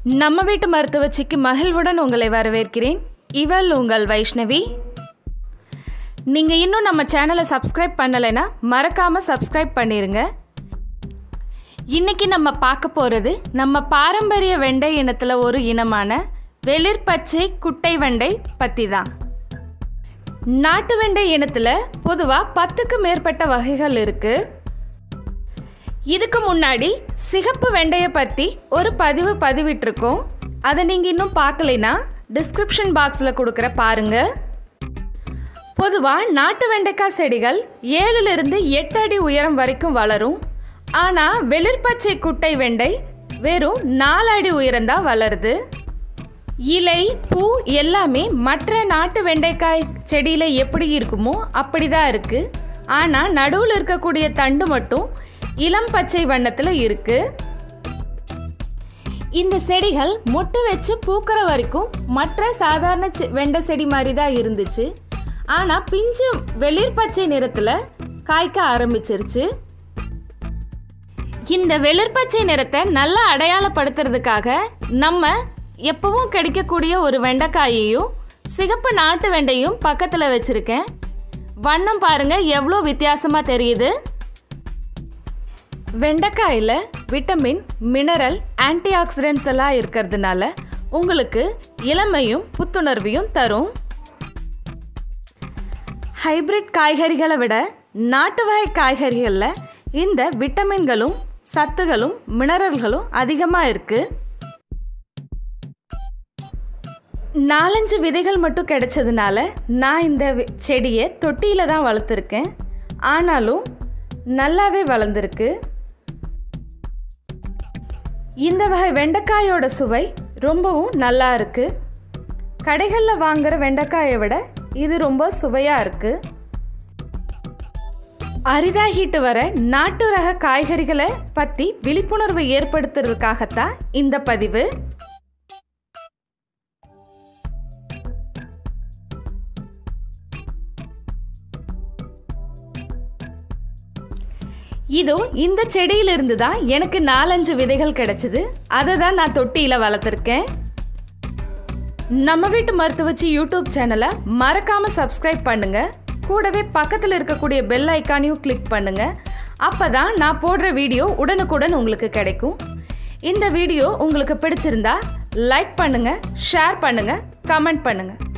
நம்ம வீட்டு மருத்துவச்சிக்கு மகிழ்வுடன் உங்களை வரவேற்கிறேன் இவள் உங்கள் வைஷ்ணவி நீங்கள் இன்னும் நம்ம சேனலை சப்ஸ்கிரைப் பண்ணலைன்னா மறக்காமல் சப்ஸ்கிரைப் பண்ணிடுங்க இன்னைக்கு நம்ம பார்க்க போகிறது நம்ம பாரம்பரிய வெண்டை இனத்தில் ஒரு இனமான வெளிர் பச்சை குட்டை வெண்டை பற்றி தான் நாட்டு வெண்டை இனத்தில் பொதுவாக பத்துக்கு மேற்பட்ட வகைகள் இருக்குது இதுக்கு முன்னாடி சிகப்பு வெண்டையை பற்றி ஒரு பதிவு பதிவிட்டிருக்கோம் அதை நீங்கள் இன்னும் பார்க்கலைன்னா டிஸ்கிரிப்ஷன் பாக்ஸில் கொடுக்குற பாருங்க பொதுவாக நாட்டு வெண்டைக்காய் செடிகள் ஏழுலேருந்து எட்டு அடி உயரம் வரைக்கும் வளரும் ஆனால் வெளிர்பச்சை குட்டை வெண்டை வெறும் நாலு அடி உயரம்தான் வளருது இலை பூ எல்லாமே மற்ற நாட்டு வெண்டைக்காய் செடியில் எப்படி இருக்குமோ அப்படி தான் இருக்குது ஆனால் நடுவில் இருக்கக்கூடிய தண்டு மட்டும் இளம் பச்சை வண்ணத்தில் இருக்குது இந்த செடிகள் மொட்டு வச்சு பூக்கிற வரைக்கும் மற்ற சாதாரண செ- வெண்டை செடி மாதிரி தான் இருந்துச்சு ஆனால் பிஞ்சு வெளிர் பச்சை நிறத்தில் காய்க்க ஆரம்பிச்சிருச்சு இந்த வெளிர் பச்சை நிறத்தை நல்லா அடையாளப்படுத்துறதுக்காக நம்ம எப்பவும் கிடைக்கக்கூடிய ஒரு வெண்டைக்காயையும் சிகப்பு நாட்டு வெண்டையும் பக்கத்தில் வச்சுருக்கேன் வண்ணம் பாருங்க எவ்வளோ வித்தியாசமாக தெரியுது வெண்டைக்காயில் விட்டமின் மினரல் ஆன்டி ஆக்சிடென்ட்ஸ் எல்லாம் இருக்கிறதுனால உங்களுக்கு இளமையும் புத்துணர்வையும் தரும் ஹைபிரிட் காய்கறிகளை விட நாட்டு வகை காய்கறிகளில் இந்த விட்டமின்களும் சத்துகளும் மினரல்களும் அதிகமாக இருக்குது நாலஞ்சு விதைகள் மட்டும் கிடைச்சதுனால நான் இந்த வி- செடியை தொட்டியில் தான் வளர்த்துருக்கேன் ஆனாலும் நல்லாவே வளர்ந்துருக்கு இந்த வகை வெண்டைக்காயோட சுவை ரொம்பவும் நல்லா இருக்கு கடைகளில் வாங்குற வெண்டைக்காயை விட இது ரொம்ப சுவையாக இருக்கு அரிதாகிட்டு வர நாட்டு ரக காய்கறிகளை பற்றி விழிப்புணர்வு ஏற்படுத்துறதுக்காகத்தான் இந்த பதிவு இதோ இந்த செடியிலிருந்து தான் எனக்கு நாலஞ்சு விதைகள் கிடைச்சது அதை தான் நான் தொட்டியில் வளர்த்துருக்கேன் நம்ம வீட்டு மருத்துவச்சி யூடியூப் சேனலை மறக்காம சப்ஸ்கிரைப் பண்ணுங்க கூடவே பக்கத்தில் இருக்கக்கூடிய பெல் ஐக்கானையும் கிளிக் பண்ணுங்க அப்பதான் நான் போடுற வீடியோ உடனுக்குடன் உங்களுக்கு கிடைக்கும் இந்த வீடியோ உங்களுக்கு பிடிச்சிருந்தா லைக் பண்ணுங்க ஷேர் பண்ணுங்க கமெண்ட் பண்ணுங்க